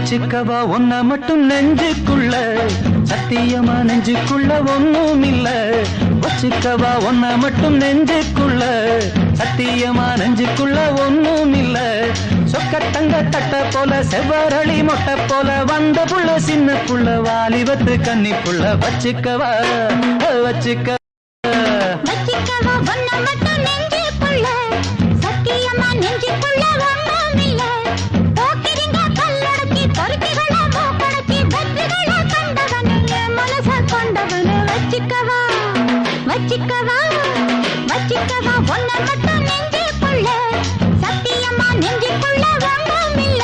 வச்சுக்கவா ஒன்ன மட்டும் நெஞ்சுக்குள்ள சத்தியமா நெஞ்சுக்குள்ள ஒண்ணும் இல்ல வச்சுக்கவா ஒன்ன மட்டும் நெஞ்சுக்குள்ள சத்தியமா நெஞ்சுக்குள்ள ஒண்ணும் இல்ல சொக்கத்தங்க தட்ட போல செவ்வரளி மொட்டை போல வந்த புள்ள சின்ன புள்ள வாலிபத்து கன்னி புள்ள வச்சுக்கவா வச்சுக்க வச்சிக்கவா ஒன்ன மட்டும் நெஞ்சுக்குள்ள சத்தியமா நெஞ்சுக்குள்ள ஒண்ணும் இல்ல போக்கிரிங்க கல்லடக்கி பொறுக்கிகள மூக்கடக்கி வெற்றிகள கண்டவனு என் மனச கொண்டவனு வச்சிக்கவா வச்சிக்கவா வச்சிக்கவா ஒன்ன மட்டும் நெஞ்சுக்குள்ள சத்தியமா நெஞ்சுக்குள்ள ஒண்ணும் இல்ல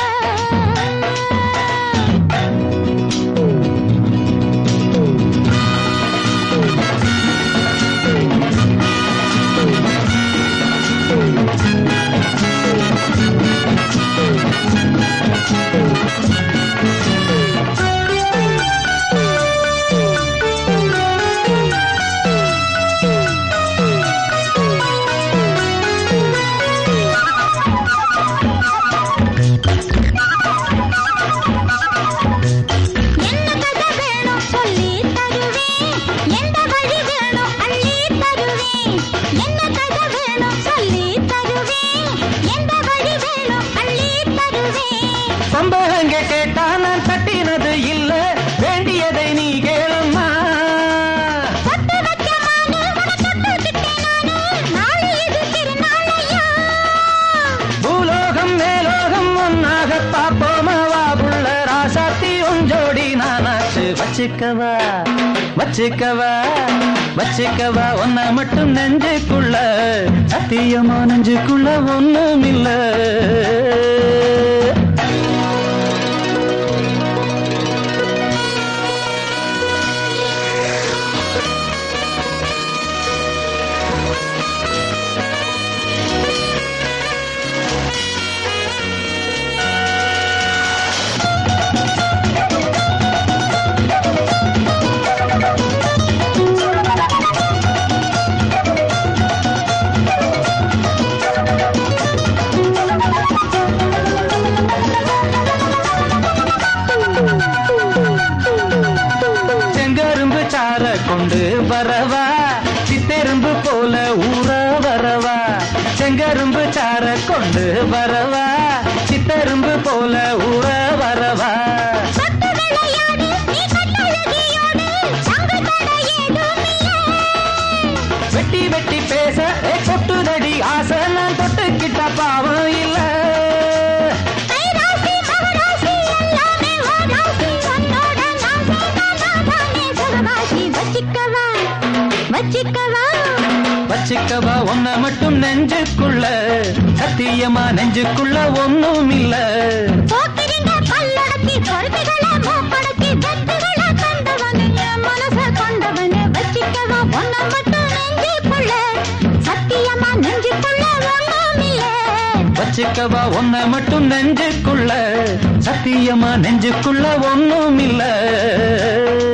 என்ன கதை வேணும் சொல்லி தருவேன் எந்த வழி வேணும் அள்ளி தருவேன் என்ன கதை வேணும் சொல்லி தருவேன் எந்த வழி வேணும் அள்ளி தருவேன் சம்பளங்க கேட்டா நான் தட்டினது இல்ல வேண்டியதை நீ கேளம்மா தொட்டு வச்ச மானு உன தொட்டுக்கிட்டேன் நானு நாளை இது திருநாளையா பூலோகம் மேலோகம் ஒன்னாக பாப்போமா வா புள்ள ராசாத்தி உஞ்சோடி நானாச்சு வச்சுக்கவா வச்சுக்கவா வச்சுக்கவா ஒன்ன மட்டும் நெஞ்சுக்குள்ள சத்தியமா நெஞ்சுக்குள்ள ஒண்ணும் இல்ல செங்கரும்பு சார கொண்டு வரவா சித்தெரும்பு போல ஊற வரவா செங்கரும்பு சார கொண்டு வரவா சித்தெரும்பு போல ஊற வரவா தொட்டு விளையாடு நீ கட்டழகியோடு சங்கு தடை ஏதும் இல்லை வெட்டி வெட்டி பேச ஏ கொட்டுதடி ஆசை நான் தொட்டுக்கிட்ட பாவம் இல்ல கைராசி மகராசி எல்லாமே ஓராசி உன்னோட நான் சேர்ந்தாதானே சுகவாசி வச்சிக்கவா வச்சிக்கவா வச்சுக்கவா ஒன்ன மட்டும் நெஞ்சுக்குள்ள சத்தியமா நெஞ்சுக்குள்ள ஒண்ணும் இல்ல போக்கிரிங்க பல்லடக்கி பொறுப்புகளை மூக்கடக்கி வெற்றிகளை கண்டவனு என் மனச கொண்டவனு வச்சிக்கவா ஒன்ன மட்டும் நெஞ்சுக்குள்ள சத்தியமா நெஞ்சுக்குள்ள ஒண்ணும் இல்லை வச்சுக்கவா ஒன்ன மட்டும் நெஞ்சுக்குள்ள சத்தியமா நெஞ்சுக்குள்ள ஒண்ணும் இல்ல